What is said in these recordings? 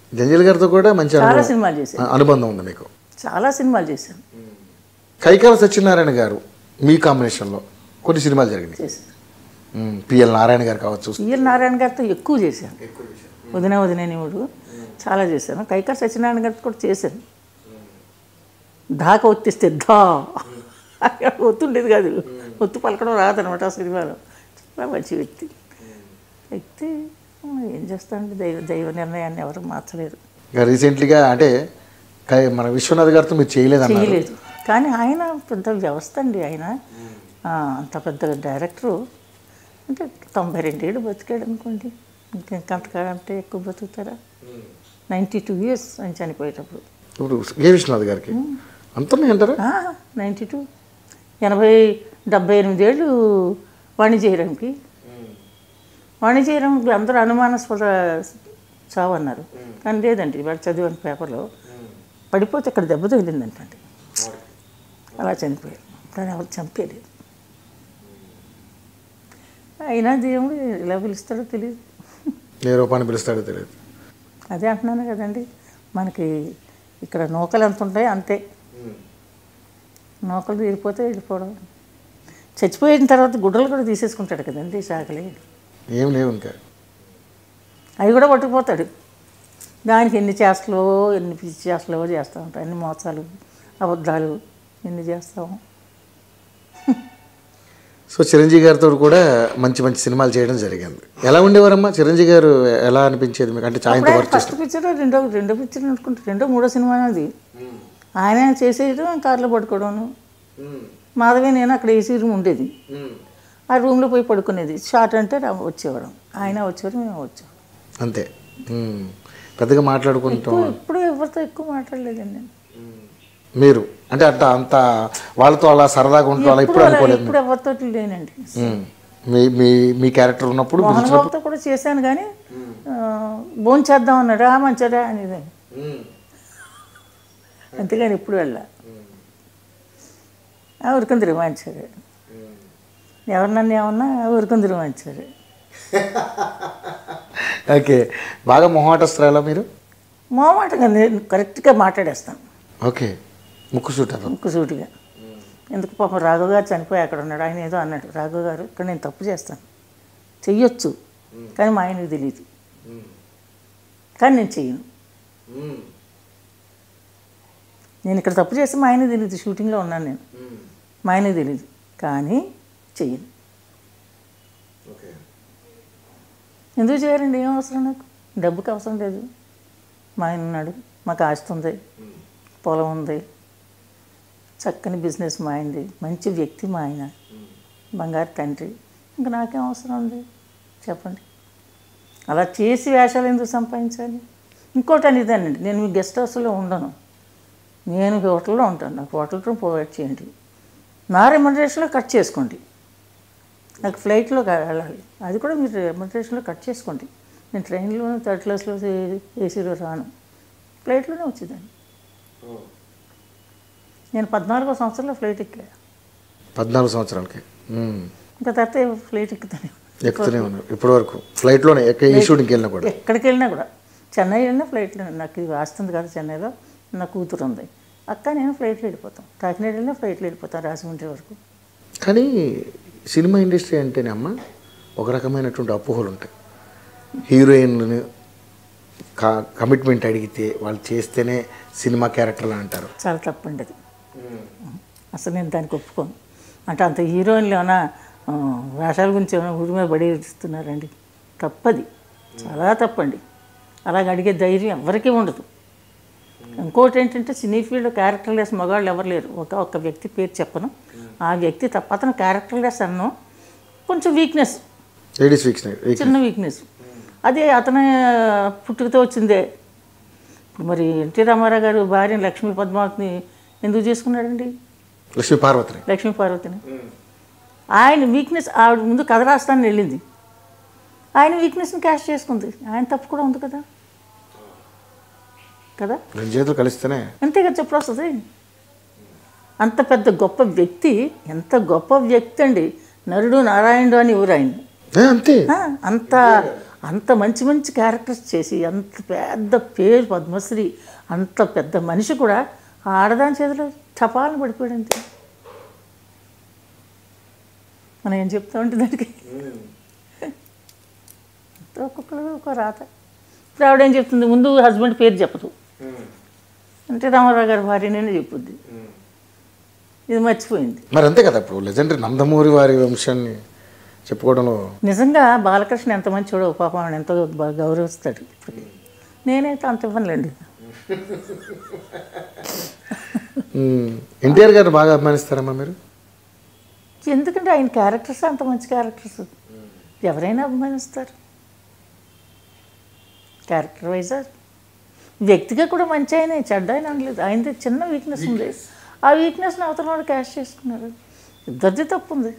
జంజల్ గారితో కూడా మంచి చాలా అనుభవం సినిమాలు చేశాను అనుబంధం ఉంది మీకు చాలా సినిమాలు చేశాను కైకాల సత్యనారాయణ గారు మీ కాంబినేషన్లో కొన్ని సినిమాలు జరిగినాయి చేశాను మ్మ్. పిఎల్ నారాయణ గారు కావచ్చు ఈఎల్ నారాయణ గారితో ఎక్కువ చేశాను వదిన వదిన నీవుడు చాలా చేశాను కైకాల సత్యనారాయణ గారితో కూడా చేశాను దాకా ఒత్తిస్తే దా ఒత్తుండేది కాదు ఒత్తు పలకడం రాదనమాట ఆ సినిమాలో చాలా మంచి వ్యక్తి వ్యక్తి ఏం చేస్తానండి దైవ దైవ నిర్ణయాన్ని ఎవరు మార్చలేరు ఇంకా రీసెంట్లీగా అంటే కై- మన విశ్వనాథ్ గారితో మీరు చేయలేదన్నారు చేయలేదు కానీ ఆయన పెద్ద వ్యవస్థ అండి ఆయన ఆ, అంత పెద్ద డైరెక్టరు అంటే తొంభై రెండేళ్ళు బతికాడు అనుకోండి ఇంకంతకంటే ఎక్కువ బతుకుతారా నైంటీ టూ ఇయర్స్ ఆయన చనిపోయేటప్పుడు ఇప్పుడు ఏ విశ్వనాథ్ గారికి అంతున్నాయి అంటారా నైంటీ టూ ఎనభై డెబ్బై ఎనిమిదేళ్ళు వాణిజ్యరంకి వాణిజ్యరంకి అందరూ అనుమానాస్పద చావు అన్నారు కానీ లేదండి ఇవాళ చదివాను పేపర్లో పడిపోతే ఇక్కడ దెబ్బ తగిలిందంటండి అలా చనిపోయారు కానీ ఎవరు చంపేయలేదు అయినా దేవుడు ఎలా పిలుస్తాడో తెలియదు ఏ రూపాన్ని పిలుస్తాడో తెలియదు అదే అంటున్నాను కదండి మనకి ఇక్కడ నూకలు ఎంత ఉంటాయి అంతే నూకలు తీరిపోతే వెళ్ళిపోవడం చచ్చిపోయిన తర్వాత గుడ్డలు కూడా తీసేసుకుంటాడు కదండి శాఖలే ఏం లేవు ఇంకా అవి కూడా పట్టుకుపోతాడు దానికి ఎన్ని చేస్తలో ఎన్ని పిచ్చి చేస్తలో చేస్తూ ఉంటాయి ఎన్ని మోసాలు అబద్ధాలు ఎన్ని చేస్తాము సో చిరంజీవి గారితో కూడా మంచి మంచి సినిమాలు చేయడం జరిగింది ఎలా ఉండేవారమ్మా చిరంజీవి గారు ఎలా అనిపించేది మీకు అంటే చాయంతో వర్క్ ఫస్ట్ పిక్చర్ రెండో రెండో పిక్చర్ అనుకుంటా రెండో మూడో సినిమా అది ఆయన చేసేయడం కార్లో పడుకోవడం మాధవి నేను అక్కడ ఏసీ రూమ్ ఉండేది ఆ రూమ్లో పోయి పడుకునేది షార్ట్ అంటే రా- వచ్చేవాడు ఆయన వచ్చేవారు మేము వచ్చేవాడు అంతే మ్మ్. పెద్దగా మాట్లాడుకుంటాం ఎక్కువ ఇప్పుడు ఎవరితో ఎక్కువ మాట్లాడలేదండి నేను మీరు అంటే అంత అంత వాళ్ళతో అలా సరదాగా ఉంటాం అలా ఇప్పుడు ఇప్పుడు అలా- అనుకోలేదు ఇప్పుడు ఎవరితో లేనండి మ్మ్. మీ మీ మీ క్యారెక్టర్ ఉన్నప్పుడు మోహన్ బాబుతో కూడా చేశాను కానీ భోజనం చేద్దాం అన్నాడు ఆ మంచిదా అనేది అంతేగాని ఇప్పుడు వెళ్ళా ఊరుకుందరు మంచారు ఎవరు నన్ను ఏమన్నా ఊరుకుందరు మంచారు ఓకే బాగా మొహమాటస్తురాలా మీరు మోమాటంగా నేను కరెక్ట్గా మాట్లాడేస్తాను ఓకే ముక్కు సూటారు ముక్కు సూటిగా ఎందుకు పాపం రాఘవ్ గారు చనిపోయి అక్కడ ఉన్నాడు ఆయన ఏదో అన్నాడు రాఘవ్ గారు ఇక్కడ నేను తప్పు చేస్తాను చెయ్యొచ్చు కానీ మా ఆయనకు తెలియదు కానీ నేను చెయ్యను నేను ఇక్కడ తప్పు చేస్తే మా ఆయనకు తెలియదు షూటింగ్లో ఉన్నాను నేను మా ఆయనకు తెలియదు కానీ చెయ్యను ఎందుకు చేయాలండి ఏం అవసరం నాకు డబ్బుకి అవసరం లేదు మా ఆయన ఉన్నాడు మాకు ఆస్తి ఉంది పొలం ఉంది చక్కని బిజినెస్ మా ఆయనది మంచి వ్యక్తి మా ఆయన బంగారు తండ్రి ఇంకా నాకేం అవసరం ఉంది చెప్పండి అలా చేసి వేషాలు ఎందుకు సంపాదించాలి ఇంకోటి అనేదానండి నేను మీ గెస్ట్ హౌస్లో ఉండను నేను హోటల్లో ఉంటాను నాకు హోటల్ రూమ్ ప్రొవైడ్ చేయండి నా రెమ్యునరేషన్లో కట్ చేసుకోండి నాకు ఫ్లైట్లో కా- వెళ్ళాలి అది కూడా మీరు రెమ్యునరేషన్లో కట్ చేసుకోండి నేను ట్రైన్లో థర్డ్ క్లాస్లో ఏసీలో రాను ఫ్లైట్లోనే వచ్చేదాన్ని నేను పద్నాలుగో సంవత్సరంలో ఫ్లైట్ ఎక్కా పద్నాలుగు సంవత్సరాలకి మ్మ్. ఇంకా తర్వాత ఫ్లైట్ ఎక్కుతాను ఎక్కుతూనే ఉన్నారు ఇప్పటి వరకు ఫ్లైట్లోనే ఎక్క ఈ షూటింగ్కి వెళ్ళినా కూడా ఎక్కడికి వెళ్ళినా కూడా చెన్నై వెళ్ళినా ఫ్లైట్లో నాకు ఇది వస్తుంది కదా చెన్నైలో నా కూతురు ఉంది అక్క నేను ఫ్లైట్లో వెళ్ళిపోతాం కాకినాడ వెళ్ళినా ఫ్లైట్లో వెళ్ళిపోతాం రాజమండ్రి వరకు కానీ సినిమా ఇండస్ట్రీ అంటేనే అమ్మ ఒక రకమైనటువంటి అపోహలు ఉంటాయి హీరోయిన్లను కా కమిట్మెంట్ అడిగితే వాళ్ళు చేస్తేనే సినిమా క్యారెక్టర్లు అంటారు చాలా తప్పండి అది అసలు నేను దానికి ఒప్పుకోను అంటే అంత హీరోయిన్లు ఏమైనా ఆ, వేషాల గురించి ఏమైనా ఊరి మీద పడి ఇస్తున్నారండి తప్పది చాలా తప్పండి అలాగ అడిగే ధైర్యం ఎవరికీ ఉండదు ఇంకోటి ఏంటంటే సినీ ఫీల్డ్ క్యారెక్టర్ లెస్ మగాళ్ళు ఎవరు లేరు ఒక ఒక వ్యక్తి పేరు చెప్పను ఆ వ్యక్తి తప్ప అతను క్యారెక్టర్ లెస్ అన్ను కొంచెం వీక్నెస్ లేడీస్ వీక్స్ చిన్న వీక్నెస్ అది అతని పుట్టుకతో వచ్చిందే ఇప్పుడు మరి ఎన్టీ రామారావు గారు భార్య లక్ష్మీ పద్మావతిని ఎందుకు చేసుకున్నాడండి లక్ష్మీ పార్వతిని లక్ష్మీ పార్వతిని ఆయన వీక్నెస్ ఆవిడ ముందు కథ రాస్తానని వెళ్ళింది ఆయన వీక్నెస్ని క్యాష్ చేసుకుంది ఆయన తప్పు కూడా ఉంది కదా కదా రెండు చేతులు కలిస్తేనే అంతే కదా చెప్పుడు వస్తుంది అంత పెద్ద గొప్ప వ్యక్తి ఎంత గొప్ప వ్యక్తి అండి నరుడు నారాయణుడు అని ఊరు ఆయన ఏ, అంతే ఆ, అంత అంత మంచి మంచి క్యారెక్టర్స్ చేసి అంత పెద్ద పేరు పద్మశ్రీ అంత పెద్ద మనిషి కూడా ఆ ఆడదాని చేతిలో చపాలను పడిపోయాడు అంతే మనం ఏం చెప్తా ఉంటే దానికి ఒక్కొక్కరు ఒక రాత ఇప్పుడు ఆవిడేం చెప్తుంది ముందు హస్బెండ్ పేరు చెప్పదు అంటే రామారావు గారి భార్యనే చెప్పుద్ది ఇది మర్చిపోయింది మరి అంతే కదా ఇప్పుడు లెజెండరీ నందమూరి వారి వంశాన్ని చెప్పుకోవడంలో నిజంగా బాలకృష్ణ ఎంత మంచోడో పాపం ఆయన ఎంతో బాగా గౌరవిస్తాడు ఇప్పటికీ. నేనైతే అంత ఇవ్వనులేండి ఎన్టీఆర్ గారు బాగా అభిమానిస్తారమ్మా మీరు ఎందుకంటే ఆయన క్యారెక్టర్స్ అంత మంచి క్యారెక్టర్స్ ఎవరైనా అభిమానిస్తారు క్యారెక్టర్ వైజ్ వ్యక్తిగా కూడా మంచి ఆయన చెడ్డ ఆయన అనలేదు ఆయనది చిన్న వీక్నెస్ ఉంది ఆ వీక్నెస్ని అవతల వాడు క్యాష్ చేసుకున్నారు ఇద్దరిది తప్పు ఉంది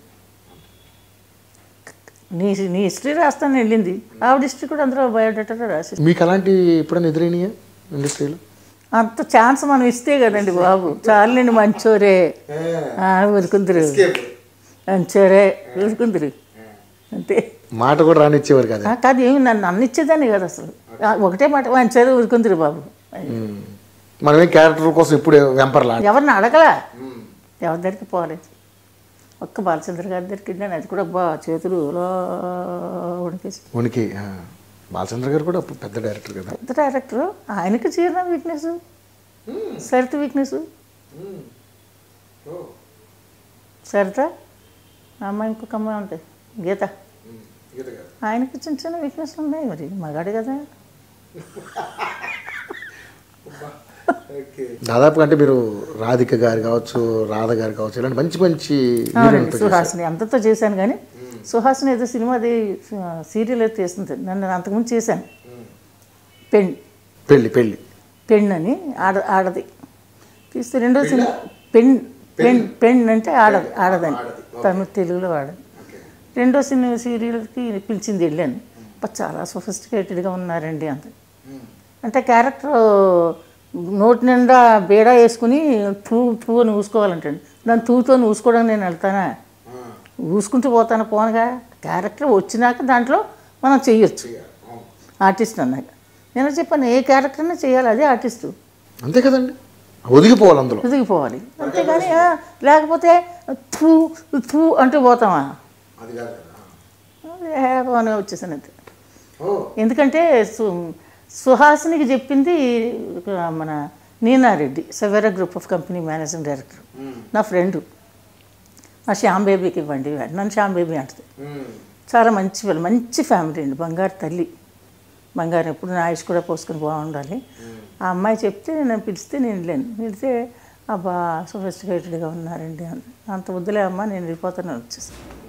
నీ నీ హిస్టరీ రాస్తాను వెళ్ళింది ఆవిడ హిస్టరీ కూడా అందులో బయోడేటాలో రాసి మీకు అలాంటి ఎప్పుడైనా ఎదురైనాయా ఇండస్ట్రీలో అంత ఛాన్స్ మనం ఇస్తే కదండి బాబు చాలండి మంచోరే ఆ, ఊరుకుందరు మంచోరే ఊరుకుందరు అంతే మాట కూడా రానిచ్చేవారు కదా ఆ, కాదు ఏమి నన్ను అన్నిచ్చేదాన్ని కదా అసలు ఆ, ఒకటే మాట మంచోరే ఊరుకుందరు బాబు మనమే క్యారెక్టర్ కోసం ఇప్పుడు వెంపర్లా ఎవరిని అడగలా ఎవరి దగ్గరికి పోలేదు ఒక్క బాలచంద్ర గారి దగ్గరికి వెళ్ళాను అది కూడా బా చేతులు ఇలా ఉడికేసి ఉనికి ఆ. బాలచంద్ర గారు కూడా అప్పుడు పెద్ద డైరెక్టర్ కదా పెద్ద డైరెక్టర్ ఆయనకి జీర్ణ వీక్నెస్ సరిత వీక్నెస్ సరిత ఆ అమ్మాయి ఇంకొక అమ్మాయి ఉంటాయి గీత ఆయనకి చిన్న చిన్న వీక్నెస్ ఉన్నాయి మరి మగాడు కదా దాదాపుగా అంటే మీరు రాధిక గారు కావచ్చు రాధ గారు కావచ్చు ఇలాంటి మంచి మంచి అవునండి సుహాసిని అంతతో చేశాను కానీ సుహాసిని ఏదో సినిమా అది సీరియల్ అయితే చేస్తుంది నన్ను అంతకుముందు చేశాను పెన్ పెళ్ళి పెళ్ళి పెన్ అని ఆడ ఆడది తీస్తే రెండో సినిమా పెన్ పెన్ పెన్ అంటే ఆడది ఆడదని తను తెలుగులో ఆడది రెండో సినిమా సీరియల్కి పిలిచింది వెళ్ళాను అబ్బా, చాలా సొఫిస్టికేటెడ్గా ఉన్నారండి అంత అంటే క్యారెక్టర్ నోటి నిండా బేడా వేసుకుని తూ తూ అని ఊసుకోవాలంటండి దాన్ని తూతో ఊసుకోవడానికి నేను వెళ్తానా ఊసుకుంటూ పోతాను పోనగా క్యారెక్టర్ వచ్చినాక దాంట్లో మనం చెయ్యొచ్చు ఆర్టిస్ట్ అన్నాక నేను చెప్పాను ఏ క్యారెక్టర్ అయినా చేయాలి అదే ఆర్టిస్టు అంతే కదండి ఒదిగిపోవాలి అందులో ఎదిగిపోవాలి అంతేగాని ఆ, లేకపోతే థూ థూ అంటూ పోతామా అని వచ్చేసాను అంతే ఎందుకంటే సు సుహాసినికి చెప్పింది ఒక మన Neena Reddy Savera group of company managing director నా ఫ్రెండు మా శ్యామ్ బేబీకి ఇవ్వండి నన్ను శ్యామ్ బేబీ అంటుంది చాలా మంచి పిల్ల మంచి ఫ్యామిలీ అండి బంగారు తల్లి బంగారు ఎప్పుడు నా ఆయుష్ కూడా పోసుకొని బాగుండాలి ఆ అమ్మాయి చెప్తే నేను పిలిస్తే నేను వెళ్ళాను వెళ్తే అబ్బా సొఫిస్టికేటెడ్గా ఉన్నారండి అని అంత వద్దులే అమ్మ నేను వెళ్ళిపోతాను వచ్చేసాను